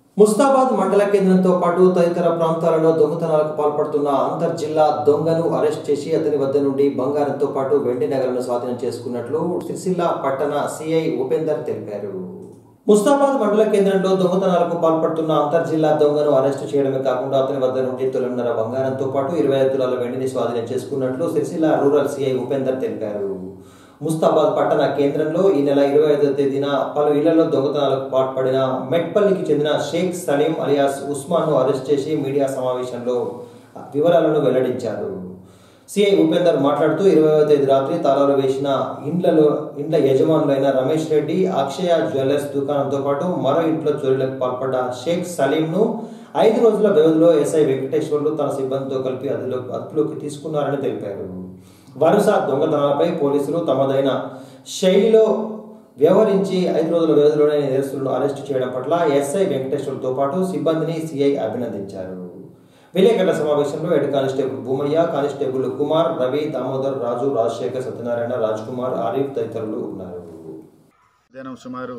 ముస్తాబాద్ మండల కేంద్రంతో పాటు తదితర ప్రాంతాలలో దొంగతనాలకు పాల్పడుతున్న అంతర్ జిల్లా దొంగను అరెస్ట్ చేసి అతని వద్ద నుండి బంగారంతో పాటు వెండి నగలను స్వాధీనం చేసుకున్నట్లు సిరిసిల్ల పట్టణ సిఐ ఉపేందర్ తెలిపారు ముస్తాబాద్ మండల కేంద్రంలో దొంగతనాలకు పాల్పడుతున్న అంతర్ జిల్లా దొంగను అరెస్టు చేయడమే కాకుండా అతని వద్ద నుండి తొలన్నర బంగారంతో పాటు ఇరవై ఐదు తులాల వెండిని స్వాధీనం చేసుకున్నట్లు సిరిసిల్ల రూరల్ సిఐ ఉపేందర్ తెలిపారు ముస్తాబాద్ పట్టణ కేంద్రంలో ఈ నెల ఇరవై ఐదో తేదీన పలు ఇళ్లలో దొంగతనాలకు పాల్పడిన మెట్పల్లికి చెందిన షేక్ సలీం అలియాస్ ఉస్మాన్ను అరెస్ట్ చేసి మీడియా సమావేశంలో వివరాలను వెల్లడించారు సిఐ ఉపేందర్ మాట్లాడుతూ ఇరవైవ తేదీ రాత్రి తాళాలు వేసిన ఇండ్లలో ఇండ్ల యజమానులైన రమేష్ రెడ్డి అక్షయ జ్యువెలర్స్ దుకాణంతో పాటు మరో ఇంట్లో చోరీలకు పాల్పడ్డ షేక్ సలీంను ఐదు రోజుల వ్యవధిలో ఎస్ఐ వెంకటేశ్వర్లు తన సిబ్బందితో కలిపి అదులో అదుపులోకి తీసుకున్నారని తెలిపారు వరుస దొంగతనాలపై పోలీసులు తమదైన శైలిలో వ్యవహరించి ఐదు రోజుల వ్యవధిలోనే నేరస్తులను అరెస్టు చేయడం పట్ల ఎస్ఐ వెంకటేశ్వర్లతో పాటు సిబ్బందిని సిఐ అభినందించారు విలేకరుల సమావేశంలో head constable Bhumaiah constable Kumar Ravi Damodar Raju Rajasekhar Satyanarayana Raj Kumar Arif తదితరులు ఉన్నారు మధ్యాహ్నం సుమారు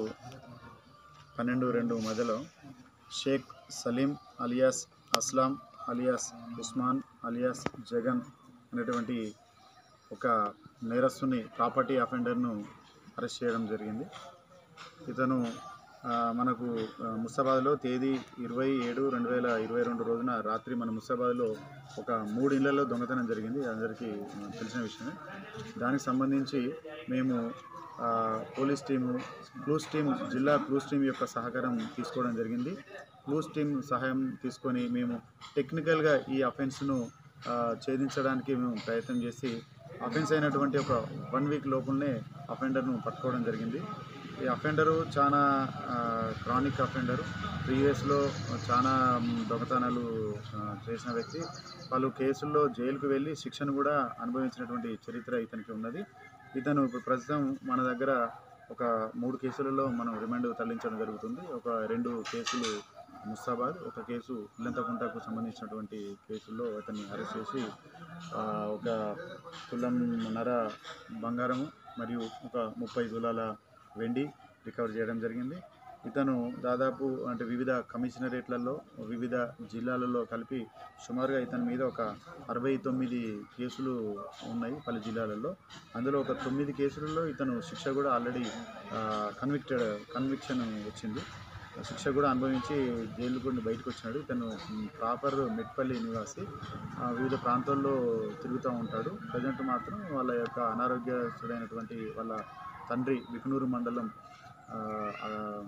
పన్నెండు రెండు మధ్యలో Sheikh Saleem alias Aslam alias Usman alias Jagan అనేటువంటి ఒక నేరస్తుని ప్రాపర్టీ అఫెండర్ను అరెస్ట్ చేయడం జరిగింది ఇతను ఆ, మనకు ఆ, ముస్తాబాద్లో తేదీ ఇరవై ఏడు రెండు వేల ఇరవై రెండు రోజున రాత్రి మన ముస్తాబాద్లో ఒక మూడు ఇళ్లలో దొంగతనం జరిగింది అందరికీ ఆ, తెలిసిన విషయమే దానికి సంబంధించి మేము ఆ, పోలీస్ టీము క్లూస్ టీం జిల్లా క్లూస్ టీం యొక్క సహకారం తీసుకోవడం జరిగింది క్లూస్ టీం సహాయం తీసుకొని మేము టెక్నికల్గా ఈ అఫెన్స్ను ఆ, ఛేదించడానికి మేము ప్రయత్నం చేసి అఫెన్స్ అయినటువంటి ఒక వన్ వీక్ లోపలనే అఫెండర్ను పట్టుకోవడం జరిగింది ఈ అఫెండరు చాలా క్రానిక్ అఫెండరు ప్రీవియస్లో చాలా మ్, దొంగతనాలు ఆ, చేసిన వ్యక్తి పలు కేసుల్లో జైలుకు వెళ్ళి శిక్షను కూడా అనుభవించినటువంటి చరిత్ర ఇతనికి ఉన్నది ఇతను ఇప్పుడు ప్రస్తుతం మన దగ్గర ఒక మూడు కేసులలో మనం రిమాండ్ తరలించడం జరుగుతుంది ఒక రెండు కేసులు ముస్తాబాద్ ఒక కేసు ఇల్లంతకుంటకు సంబంధించినటువంటి కేసుల్లో అతన్ని అరెస్ట్ చేసి ఆ, ఒక తులం నర బంగారము మరియు ఒక ముప్పై తులాల వెండి రికవర్ చేయడం జరిగింది ఇతను దాదాపు అంటే వివిధ కమిషనరేట్లలో వివిధ జిల్లాలలో కలిపి సుమారుగా ఇతని మీద ఒక అరవై తొమ్మిది కేసులు ఉన్నాయి పలు జిల్లాలలో అందులో ఒక తొమ్మిది కేసులలో ఇతను శిక్ష కూడా ఆల్రెడీ కన్విక్టెడ్ కన్విక్షన్ వచ్చింది శిక్ష కూడా అనుభవించి జైలు నుండి బయటకు వచ్చినాడు ఇతను ప్రాపర్ మెట్పల్లి నివాసి ఆ, వివిధ ప్రాంతాల్లో తిరుగుతూ ఉంటాడు ప్రజెంట్ మాత్రం వాళ్ళ యొక్క అనారోగ్యస్తుడైనటువంటి వాళ్ళ తండ్రి బికునూరు మండలం ఆ, ఆ,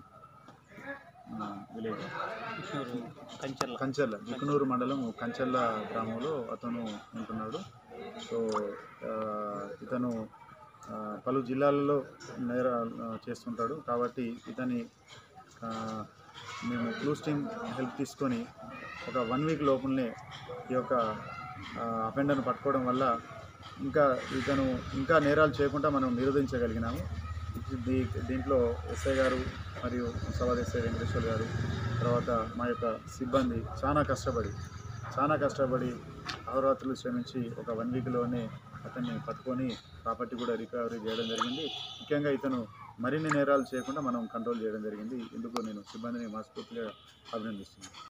ఆ, విలేజ్ కంచెల్ల బికునూరు మండలం కంచెల్ల గ్రామంలో అతను ఉంటున్నాడు సో ఆ, ఇతను ఆ, పలు జిల్లాలలో నేర ఆ, చేస్తుంటాడు కాబట్టి ఇతని ఆ, మేము క్లూస్ టీమ్ హెల్ప్ తీసుకొని ఒక వన్ వీక్ లోపలనే ఈ యొక్క అఫెండర్ను పట్టుకోవడం వల్ల ఇంకా ఇతను ఇంకా నేరాలు చేయకుండా మనం నిరోధించగలిగినాము దీ దీంట్లో ఎస్ఐ గారు మరియు సవాల్ ఎస్ఐ వెంకటేశ్వర్ గారు తర్వాత మా యొక్క సిబ్బంది చాలా కష్టపడి చాలా కష్టపడి అహోరాత్రులు శ్రమించి ఒక వన్ వీక్లోనే అతన్ని పట్టుకొని ప్రాపర్టీ కూడా రికవరీ చేయడం జరిగింది ముఖ్యంగా ఇతను మరిన్ని నేరాలు చేయకుండా మనం కంట్రోల్ చేయడం జరిగింది ఇందుకు నేను సిబ్బందిని మనస్ఫూర్తిగా అభినందిస్తున్నాను